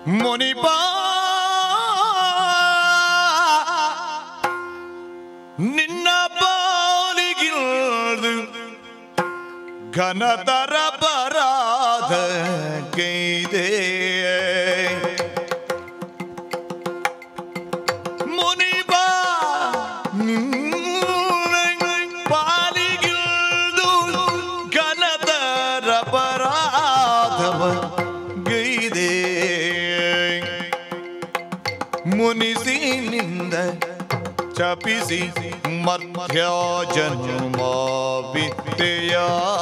ಮುನಿಪ ನಿನ್ನ ಪಾಲಿಗಿಲ್ದು ಘನತರ ಪರಾಧ ಕೈದೆ ಮುನಿಪ ನಿನ್ನ ಪಾಲಿಗಿಲ್ದು ಘನತರ ಪರಾಧವ ಗೈದೆ ಮುನಿಸಿನಿಂದ ಚಪಿಸಿ ಮಧ್ಯ ಜನ್ಮ ವಿದ್ಯೆಯ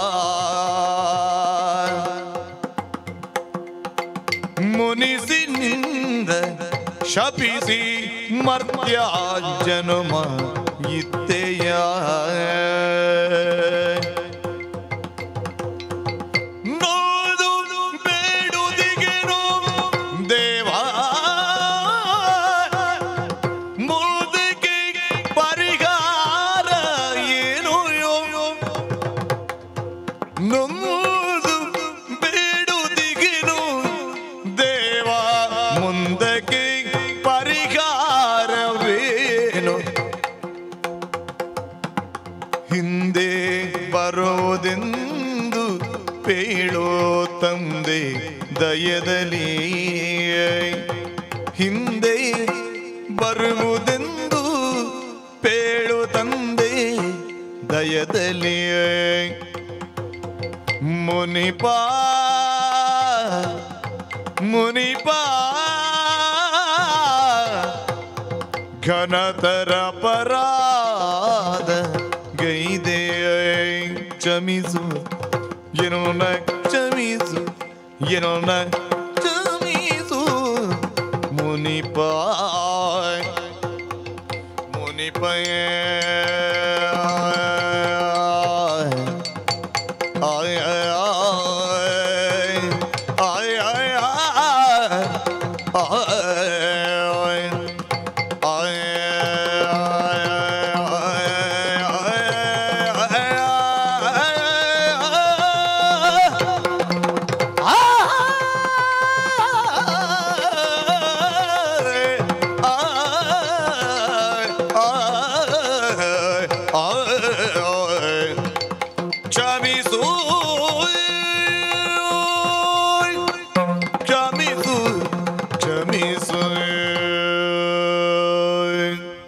ಮುನಿಸಿನಿಂದ ಶಪಿಸಿ ಮರ್ತ್ಯ ಜನ್ಮ ಇತ್ತೆಯ ನೋದು ಬೇಡುದಿಗೆನು ದೇವಾ ಮುದುಕೆ ಪರಿಹಾರ ಏನು ನೊಂದು ಬೇಡುದಿಗೆನು ದೇವ ಮುಂದಕ್ಕೆ ಪರಿಹಾರವೇನು ಹಿಂದೆ ಬರೋದೆಂದು ಪೇಳೋ ತಂದೆ ದಯದಲ್ಲಿ ಹಿಂದೆ ಬರುವುದೆಂದು ಪೇಳು ತಂದೆ ದಯದಲ್ಲಿ ಮುನಿಪ ಮುನಿಪ ಘನತರ ಪರಾದ ಗೈದೆ ಕ್ಷಮಿಸು ಏನೋ ನ ಕ್ಷಮಿಸು ಏನೋ ನ ಕ್ಷಮಿಸು ಮುನಿಪ